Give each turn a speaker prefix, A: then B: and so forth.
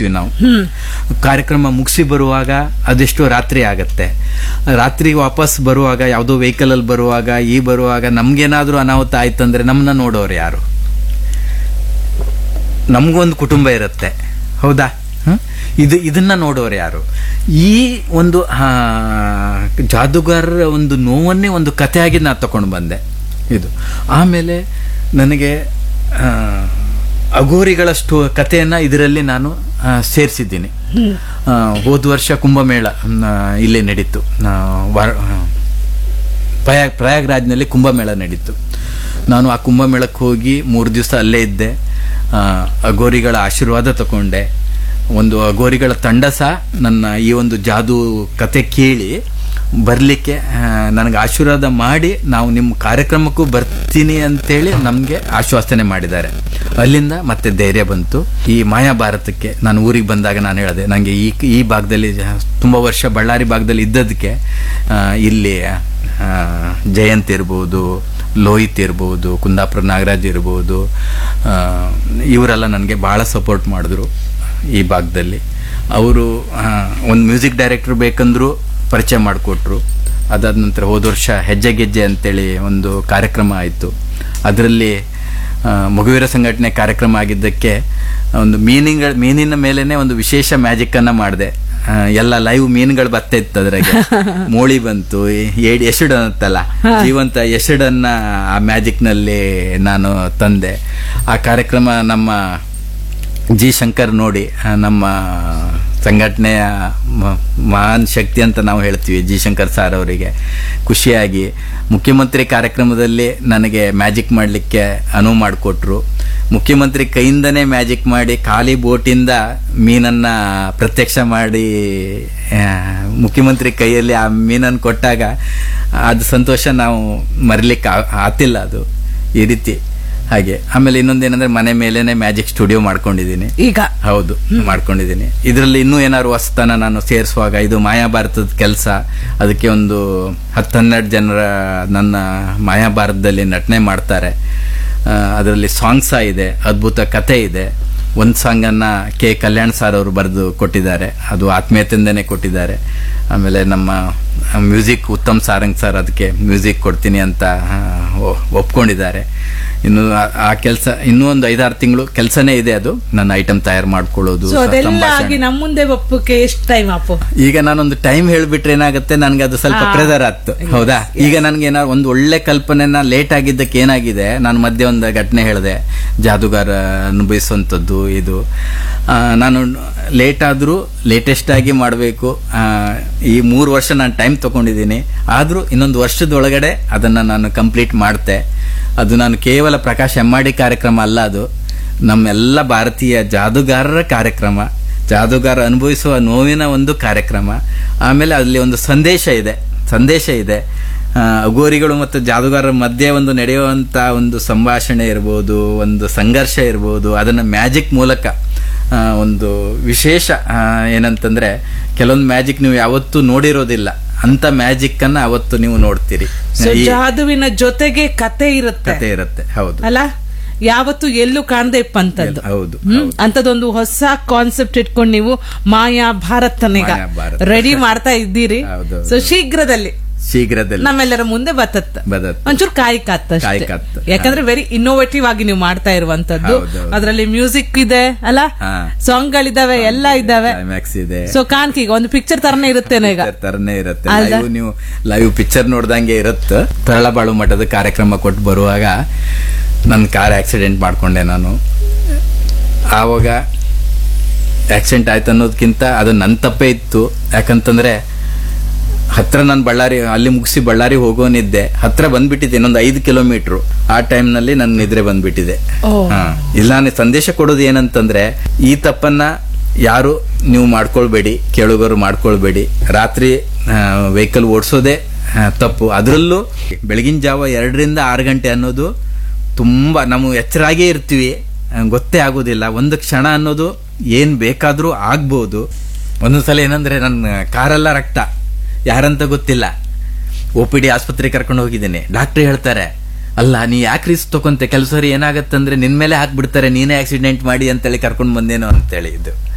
A: ಹೋಗ್ತೀವಿ ನಾವು ಕಾರ್ಯಕ್ರಮ ಮುಗಿಸಿ ಬರುವಾಗ ಅದೆಷ್ಟೋ ರಾತ್ರಿ ಆಗತ್ತೆ ರಾತ್ರಿ ವಾಪಸ್ ಬರುವಾಗ ಯಾವುದೋ ವೆಹಿಕಲ್ ಅಲ್ಲಿ ಬರುವಾಗ ಈ ಬರುವಾಗ ನಮ್ಗೇನಾದ್ರೂ ಅನಾಹುತ ಆಯ್ತಂದ್ರೆ ನಮ್ಮನ್ನ ನೋಡೋರು ಯಾರು ನಮಗೊಂದು ಕುಟುಂಬ ಇರುತ್ತೆ ಹೌದಾ ಹ? ಇದು ಇದನ್ನ ನೋಡೋರು ಯಾರು ಈ ಒಂದು ಆ, ಜಾದೂಗಾರರ ಒಂದು ನೋವನ್ನೇ ಒಂದು ಕಥೆಯಾಗಿ ನಾ ತಗೊಂಡು ಬಂದೆ ಇದು ಆಮೇಲೆ ನನಗೆ ಆ, ಅಘೋರಿಗಳಷ್ಟು ಕಥೆಯನ್ನ ಇದರಲ್ಲಿ ನಾನು ಸೇರಿಸಿದ್ದೀನಿ ಹೋದ ವರ್ಷ ಕುಂಭಮೇಳ ಮ್, ಇಲ್ಲೇ ನಡೀತು ಆ, ವಾರ- ಪ್ರಯಾಗ್ ಪ್ರಯಾಗ್ರಾಜ್ನಲ್ಲಿ ಕುಂಭಮೇಳ ನಡೀತು ನಾನು ಆ ಕುಂಭಮೇಳಕ್ಕೆ ಹೋಗಿ ಮೂರು ದಿವಸ ಅಲ್ಲೇ ಇದ್ದೆ ಆ, ಅಘೋರಿಗಳ ಆಶೀರ್ವಾದ ತಗೊಂಡೆ ಒಂದು ಅಘೋರಿಗಳ ತಂಡ ಸಹ ನನ್ನ ಈ ಒಂದು ಜಾದೂ ಕತೆ ಕೇಳಿ ಬರಲಿಕ್ಕೆ ನನಗೆ ಆಶೀರ್ವಾದ ಮಾಡಿ ನಾವು ನಿಮ್ಮ ಕಾರ್ಯಕ್ರಮಕ್ಕೂ ಬರ್ತೀನಿ ಅಂತೇಳಿ ನಮಗೆ ಆಶ್ವಾಸನೆ ಮಾಡಿದ್ದಾರೆ ಅಲ್ಲಿಂದ ಮತ್ತೆ ಧೈರ್ಯ ಬಂತು ಈ ಮಾಯಾ ಭಾರತಕ್ಕೆ ನಾನು ಊರಿಗೆ ಬಂದಾಗ ನಾನು ಹೇಳಿದೆ ನನಗೆ ಈ ಈ ಭಾಗದಲ್ಲಿ ತುಂಬ ವರ್ಷ ಬಳ್ಳಾರಿ ಭಾಗದಲ್ಲಿ ಇದ್ದದಕ್ಕೆ ಆ, ಇಲ್ಲಿ ಆ, ಜಯಂತ್ ಇರ್ಬೋದು ಲೋಹಿತ್ ಇರ್ಬೋದು ಕುಂದಾಪುರ ನಾಗರಾಜ್ ಇರ್ಬೋದು ಆ, ಇವರೆಲ್ಲ ನನಗೆ ಭಾಳ ಸಪೋರ್ಟ್ ಮಾಡಿದ್ರು ಈ ಭಾಗದಲ್ಲಿ ಅವರು ಒಂದು ಮ್ಯೂಸಿಕ್ ಡೈರೆಕ್ಟರ್ ಬೇಕಂದ್ರು ಪರಿಚಯ ಮಾಡಿಕೊಟ್ರು ಅದಾದ ನಂತರ ಹೋದ ವರ್ಷ ಹೆಜ್ಜೆ ಗೆಜ್ಜೆ ಅಂತೇಳಿ ಒಂದು ಕಾರ್ಯಕ್ರಮ ಆಯಿತು ಅದರಲ್ಲಿ ಮಗುವೀರ ಸಂಘಟನೆ ಕಾರ್ಯಕ್ರಮ ಆಗಿದ್ದಕ್ಕೆ ಒಂದು ಮೀನಿಗಳ ಮೀನಿನ ಮೇಲೇನೆ ಒಂದು ವಿಶೇಷ ಮ್ಯಾಜಿಕ್ ಅನ್ನ ಮಾಡಿದೆ ಎಲ್ಲ ಲೈವ್ ಮೀನುಗಳು ಬರ್ತಾ ಇತ್ತು ಅದ್ರಾಗೆ ಮೋಳಿ ಬಂತು ಏಡಿ ಎಸಡು ಅಂತಲ್ಲ ಜೀವಂತ ಎಸಡನ್ನ ಆ ಮ್ಯಾಜಿಕ್ ನಲ್ಲಿ ನಾನು ತಂದೆ ಆ ಕಾರ್ಯಕ್ರಮ ನಮ್ಮ ಜಿ ಶಂಕರ್ ನೋಡಿ ಆ, ನಮ್ಮ ಸಂಘಟನೆಯ ಮ- ಮಹಾನ್ ಶಕ್ತಿ ಅಂತ ನಾವು ಹೇಳ್ತೀವಿ ಜಿ ಶಂಕರ್ ಸಾರ್ ಅವರಿಗೆ ಖುಷಿಯಾಗಿ ಮುಖ್ಯಮಂತ್ರಿ ಕಾರ್ಯಕ್ರಮದಲ್ಲಿ ನನಗೆ ಮ್ಯಾಜಿಕ್ ಮಾಡಲಿಕ್ಕೆ ಅನುವು ಮಾಡಿಕೊಟ್ರು ಮುಖ್ಯಮಂತ್ರಿ ಕೈಯಿಂದನೇ ಮ್ಯಾಜಿಕ್ ಮಾಡಿ ಖಾಲಿ ಬೋಟಿಂದ ಮೀನನ್ನ ಪ್ರತ್ಯಕ್ಷ ಮಾಡಿ ಆ, ಮುಖ್ಯಮಂತ್ರಿ ಕೈಯಲ್ಲಿ ಆ ಮೀನನ್ನು ಕೊಟ್ಟಾಗ ಅದು ಸಂತೋಷ ನಾವು ಮರಿಲಿಕ್ಕೆ ಆ- ಆತಿಲ್ಲ ಅದು ಈ ರೀತಿ ಹಾಗೆ ಆಮೇಲೆ ಇನ್ನೊಂದೇನಂದ್ರೆ ಮನೆ ಮೇಲೇನೆ ಮ್ಯಾಜಿಕ್ ಸ್ಟುಡಿಯೋ ಮಾಡ್ಕೊಂಡಿದ್ದೀನಿ
B: ಈಗ
A: ಹೌದು ಮಾಡ್ಕೊಂಡಿದ್ದೀನಿ ಇದರಲ್ಲಿ ಇನ್ನೂ ಏನಾದ್ರು ಹೊಸತನ ನಾನು ಸೇರಿಸುವಾಗ ಇದು ಮಾಯಾಭಾರತದ ಕೆಲಸ ಅದಕ್ಕೆ ಒಂದು ಹತ್ತು ಹನ್ನೆರಡು ಜನರ ನನ್ನ ಮಾಯಾಭಾರತದಲ್ಲಿ ನಟನೆ ಮಾಡ್ತಾರೆ ಅದರಲ್ಲಿ ಸಾಂಗ್ ಸಹ ಇದೆ ಅದ್ಭುತ ಕತೆ ಇದೆ ಒಂದು ಸಾಂಗನ್ನು ಕೆ ಕಲ್ಯಾಣ್ ಸಾರ್ ಅವರು ಬರೆದು ಕೊಟ್ಟಿದ್ದಾರೆ ಅದು ಆತ್ಮೀಯತೆಯಿಂದನೇ ಕೊಟ್ಟಿದ್ದಾರೆ ಆಮೇಲೆ ನಮ್ಮ ಮ್ಯೂಸಿಕ್ ಉತ್ತಮ್ ಸಾರಂಗ್ ಸರ್ ಅದಕ್ಕೆ ಮ್ಯೂಸಿಕ್ ಕೊಡ್ತೀನಿ ಅಂತ ಆ, ಒ- ಒಪ್ಕೊಂಡಿದ್ದಾರೆ ಇನ್ನು ಆ- ಆ ಕೆಲಸ ಇನ್ನೂ ಒಂದು ಐದಾರು ತಿಂಗಳು ಕೆಲಸನೇ ಇದೆ ಅದು ನನ್ನ ಐಟಮ್ ತಯಾರು ಮಾಡ್ಕೊಳ್ಳೋದು
B: ಸೊ ಅದೆಲ್ಲ
A: ಸಂಭಾಷಣೆ.
B: ಆಗಿ ನಮ್ಮ ಮುಂದೆ ಒಪ್ಪಕ್ಕೆ ಎಷ್ಟು ಟೈಮ್ ಅಪ್ಪು
A: ಈಗ ನಾನೊಂದು ಟೈಮ್ ಹೇಳ್ಬಿಟ್ರೆ ಏನಾಗುತ್ತೆ ನನ್ಗೆ ಅದು ಸ್ವಲ್ಪ ಪ್ರೆಸರ್ ಆಯ್ತು ಹೌದಾ ಈಗ ನನ್ಗೆ ಏನಾದ್ರು ಒಂದು ಒಳ್ಳೆ ಕಲ್ಪನೆನ ಲೇಟ್ ಆಗಿದ್ದಕ್ಕೆ ಏನಾಗಿದೆ ನಾನು ಮಧ್ಯೆ ಒಂದು ಘಟನೆ ಹೇಳಿದೆ ಜಾದುಗಾರ ಅನುಭವಿಸುವಂಥದ್ದು ಇದು ಆ, ನಾನು ಲೇಟ್ ಆದ್ರೂ ಲೇಟೆಸ್ಟ್ ಆಗಿ ಮಾಡಬೇಕು ಈ ಮೂರು ವರ್ಷ ನಾನು ಟೈಮ್ ತಗೊಂಡಿದ್ದೀನಿ ಆದ್ರೂ ಇನ್ನೊಂದು ವರ್ಷದ ಒಳಗಡೆ ಅದನ್ನ ನಾನು ಕಂಪ್ಲೀಟ್ ಮಾಡ್ತೆ ಅದು ನಾನು ಕೇವಲ ಪ್ರಕಾಶ್ ಎಮ್ಮಾಡಿ ಕಾರ್ಯಕ್ರಮ ಅಲ್ಲ ಅದು ನಮ್ಮೆಲ್ಲ ಭಾರತೀಯ ಜಾದುಗಾರರ ಕಾರ್ಯಕ್ರಮ ಜಾದುಗಾರ ಅನುಭವಿಸುವ ನೋವಿನ ಒಂದು ಕಾರ್ಯಕ್ರಮ ಆಮೇಲೆ ಅಲ್ಲಿ ಒಂದು ಸಂದೇಶ ಇದೆ ಸಂದೇಶ ಇದೆ ಆ, ಅಘೋರಿಗಳು ಮತ್ತು ಜಾದುಗಾರರ ಮಧ್ಯೆ ಒಂದು ನಡೆಯುವಂತ ಒಂದು ಸಂಭಾಷಣೆ ಇರ್ಬೋದು ಒಂದು ಸಂಘರ್ಷ ಇರ್ಬೋದು ಅದನ್ನ ಮ್ಯಾಜಿಕ್ ಮೂಲಕ ಆ, ಒಂದು ವಿಶೇಷ ಆ, ಏನಂತಂದ್ರೆ ಕೆಲವೊಂದು ಮ್ಯಾಜಿಕ್ ನೀವು ಯಾವತ್ತೂ ನೋಡಿರೋದಿಲ್ಲ ಅಂತ ಮ್ಯಾಜಿಕ್ ಅನ್ನ ಅವತ್ತು ನೀವು ನೋಡ್ತೀರಿ
B: ಸೊ
A: ಈ
B: ಜಾದುವಿನ ಜೊತೆಗೆ ಕತೆ ಇರುತ್ತೆ
A: ಕತೆ ಇರುತ್ತೆ ಹೌದು
B: ಅಲ್ಲ ಯಾವತ್ತು ಎಲ್ಲೂ ಕಾಣದೆ ಇಪ್ಪಂತದ್ದು
A: ಹೌದು
B: ಹ್ಮ್ ಅಂತದೊಂದು ಹೊಸ ಕಾನ್ಸೆಪ್ಟ್ ಇಟ್ಕೊಂಡು ನೀವು ಮಾಯಾ ಭಾರತನೀಗ
A: ಮಾಯಾ ಭಾರತ.
B: ರೆಡಿ ಮಾಡ್ತಾ ಇದ್ದೀರಿ
A: ಹೌದು.
B: ಸೊ ಶೀಘ್ರದಲ್ಲಿ
A: ಶೀಘ್ರದಲ್ಲಿ
B: ನಮ್ಮೆಲ್ಲರ ಮುಂದೆ ಬತ್ತತ್ತ
A: ಬದತ್
B: ಒಂಚೂರು ಕಾಯಿ ಕತ್ತ
A: ಕಾಯಿ ಕತ್ತ.
B: ಯಾಕಂದ್ರೆ ವೆರಿ ಇನ್ನೋವೇಟಿವ್ ಆಗಿ ನೀವು ಮಾಡ್ತಾ ಇರುವಂತದ್ದು
A: ಹೌದು, ಹೌದು.
B: ಅದರಲ್ಲಿ ಮ್ಯೂಸಿಕ್ ಇದೆ ಅಲ್ಲ
A: ಹಾ.
B: ಸಾಂಗ್ ಗಳಿದಾವೆ ಎಲ್ಲ ಇದಾವೆ
A: ಕ್ಲೈಮ್ಯಾಕ್ಸ್ ಇದೆ
B: ಸೊ ಕಾಣ್ಕೀಗ ಒಂದು ಪಿಕ್ಚರ್ ತರನೇ ಇರುತ್ತೇನೆ ಈಗ
A: Picture ತರನೇ ಇರುತ್ತೆ
B: ಅಲ್ದಾ?
A: ಲೈವ್ ನೀವು ಲೈವ್ ಪಿಕ್ಚರ್ ನೋಡ್ದಂಗೆ ಇರುತ್ತೆ ತರಳಬಾಳು ಮಠದ ಕಾರ್ಯಕ್ರಮ ಕೊಟ್ಟು ಬರುವಾಗ ನನ್ನ ಕಾರ್ ಆಕ್ಸಿಡೆಂಟ್ ಮಾಡ್ಕೊಂಡೆ ನಾನು ಆವಾಗ ಆಕ್ಸಿಡೆಂಟ್ ಆಯ್ತು ಅನ್ನೋದಕ್ಕಿಂತ ಅದು ನನ್ನ ತಪ್ಪೇ ಇತ್ತು ಯಾಕಂತಂದ್ರೆ ಹತ್ರ ನಾನು ಬಳ್ಳಾರಿ ಅಲ್ಲಿ ಮುಗಿಸಿ ಬಳ್ಳಾರಿ ಹೋಗೋನಿದ್ದೆ ಹತ್ರ ಬಂದ್ಬಿಟ್ಟಿದೆ ಇನ್ನೊಂದು ಐದು ಕಿಲೋಮೀಟ್ರು ಆ ಟೈಮ್ನಲ್ಲಿ ನನ್ನ ನಿದ್ರೆ ಬಂದ್ಬಿಟ್ಟಿದೆ
B: ಓ.
A: ಹಾ ಇಲ್ಲ ನಾನು ಸಂದೇಶ ಕೊಡೋದು ಏನಂತಂದ್ರೆ ಈ ತಪ್ಪನ್ನ ಯಾರು ನೀವು ಮಾಡ್ಕೊಳ್ಬೇಡಿ ಕೇಳುಗರು ಮಾಡ್ಕೊಳ್ಬೇಡಿ ರಾತ್ರಿ ವೆಹಿಕಲ್ ಓಡಿಸೋದೇ ತಪ್ಪು ಅದರಲ್ಲೂ ಬೆಳಗಿನ ಜಾವ ಎರಡರಿಂದ ಆರು ಗಂಟೆ ಅನ್ನೋದು ತುಂಬಾ ನಾವು ಎಚ್ಚರಾಗೇ ಇರ್ತೀವಿ ಆ, ಗೊತ್ತೇ ಆಗೋದಿಲ್ಲ ಒಂದು ಕ್ಷಣ ಅನ್ನೋದು ಏನ್ ಬೇಕಾದ್ರೂ ಆಗ್ಬೋದು ಒಂದೊಂದ್ಸಲ ಏನಂದ್ರೆ ನನ್ನ ಕಾರೆಲ್ಲ ರಕ್ತ ಯಾರಂತ ಗೊತ್ತಿಲ್ಲ ಒ ಪಿ ಡಿ ಆಸ್ಪತ್ರೆಗೆ ಕರ್ಕೊಂಡು ಹೋಗಿದ್ದೇನೆ ಡಾಕ್ಟರ್ ಹೇಳ್ತಾರೆ ಅಲ್ಲ ನೀ ಯಾಕೆ ರಿಸ್ಕ್ ತಗೊಂತೆ ಕೆಲಸ ಏನಾಗತ್ತಂದ್ರೆ ನಿನ್ ಮೇಲೆ ಹಾಕ್ಬಿಡ್ತಾರೆ ನೀನೇ ಆಕ್ಸಿಡೆಂಟ್ ಮಾಡಿ ಅಂತೇಳಿ ಕರ್ಕೊಂಡು ಬಂದೇನೋ ಅಂತೇಳಿ ಇದು